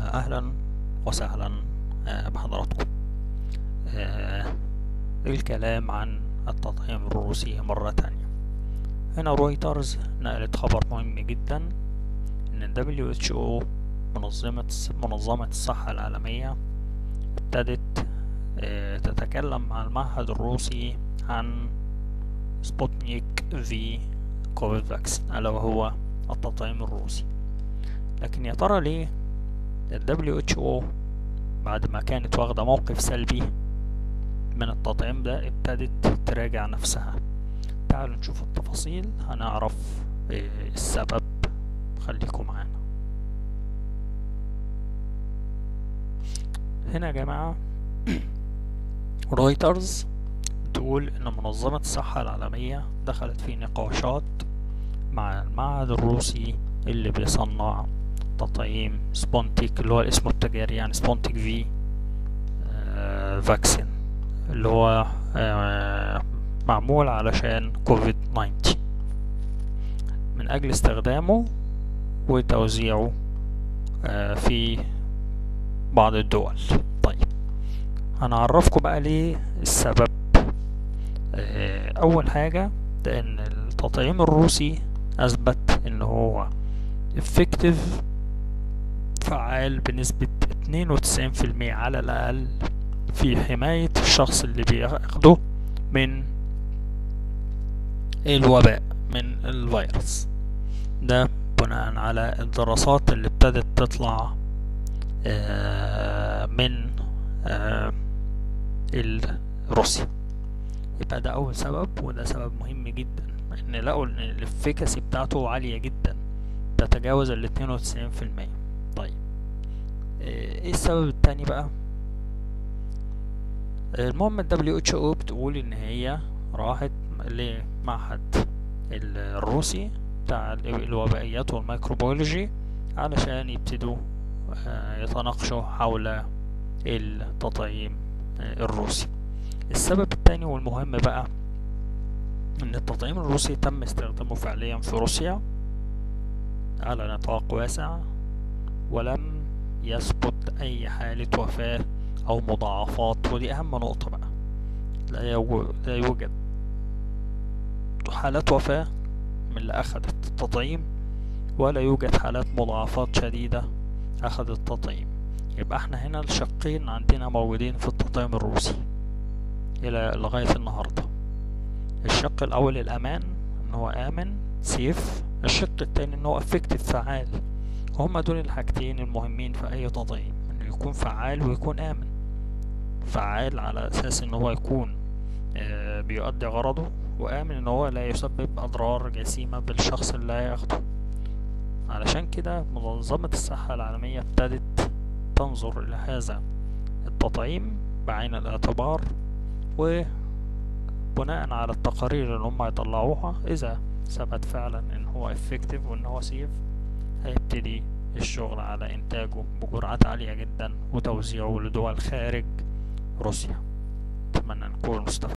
أهلا وسهلا آه، بحضراتكم آه، الكلام عن التطعيم الروسي مرة تانية هنا رويترز نقلت خبر مهم جدا إن ال WHO منظمة منظمة الصحة العالمية ابتدت آه، تتكلم مع المعهد الروسي عن سبوتنيك في كوفيد فاكسين ألا وهو التطعيم الروسي لكن يا ترى ليه ال WHO بعد ما كانت واخدة موقف سلبي من التطعيم ده ابتدت تراجع نفسها تعالوا نشوف التفاصيل هنعرف إيه السبب خليكم معانا هنا يا جماعة رويترز بتقول ان منظمة الصحة العالمية دخلت في نقاشات مع المعهد الروسي اللي بيصنع تطعيم سبونتيك اللي هو اسمه التجاري يعني سبونتيك في آه فاكسين اللي هو آه معمول علشان كوفيد 19 من أجل استخدامه وتوزيعه آه في بعض الدول طيب هنعرفكم بقى ليه السبب آه أول حاجة لأن التطعيم الروسي أثبت إن هو effective فعال بنسبة 92% على الأقل في حماية الشخص اللي بياخده من الوباء من الفيروس ده بناء على الدراسات اللي ابتدت تطلع من روسيا يبقى ده أول سبب وده سبب مهم جدا إن لقوا إن الإفكاسي بتاعته عالية جدا تتجاوز ال 92% طيب ايه السبب التاني بقى المهم ال WHO بتقول ان هي راحت لمعهد الروسي بتاع الوبائيات والميكروبيولوجي علشان يبتدوا يتناقشوا حول التطعيم الروسي السبب التاني والمهم بقى ان التطعيم الروسي تم استخدامه فعليا في روسيا على نطاق واسع ولم يثبت أي حالة وفاة أو مضاعفات ودي أهم نقطة بقى لا يوجد حالات وفاة من اللي أخذت التطعيم ولا يوجد حالات مضاعفات شديدة أخذت التطعيم يبقى احنا هنا الشقين عندنا موجودين في التطعيم الروسي إلى لغاية النهاردة الشق الأول الأمان إن هو آمن سيف الشق التاني ان هو افكتيف فعال هما دول الحاجتين المهمين في اي تطعيم انه يكون فعال ويكون امن فعال على اساس ان هو يكون آه بيؤدي غرضه وامن ان هو لا يسبب اضرار جسيمة بالشخص اللي هياخده علشان كده منظمة الصحة العالمية ابتدت تنظر الى هذا التطعيم بعين الاعتبار وبناء على التقارير اللي هم يطلعوها اذا ثبت فعلا ان هو افكتيف وان هو سيف هيبتدي الشغل على انتاجه بجرعات عالية جدا وتوزيعه لدول خارج روسيا اتمنى نكون مستفيدين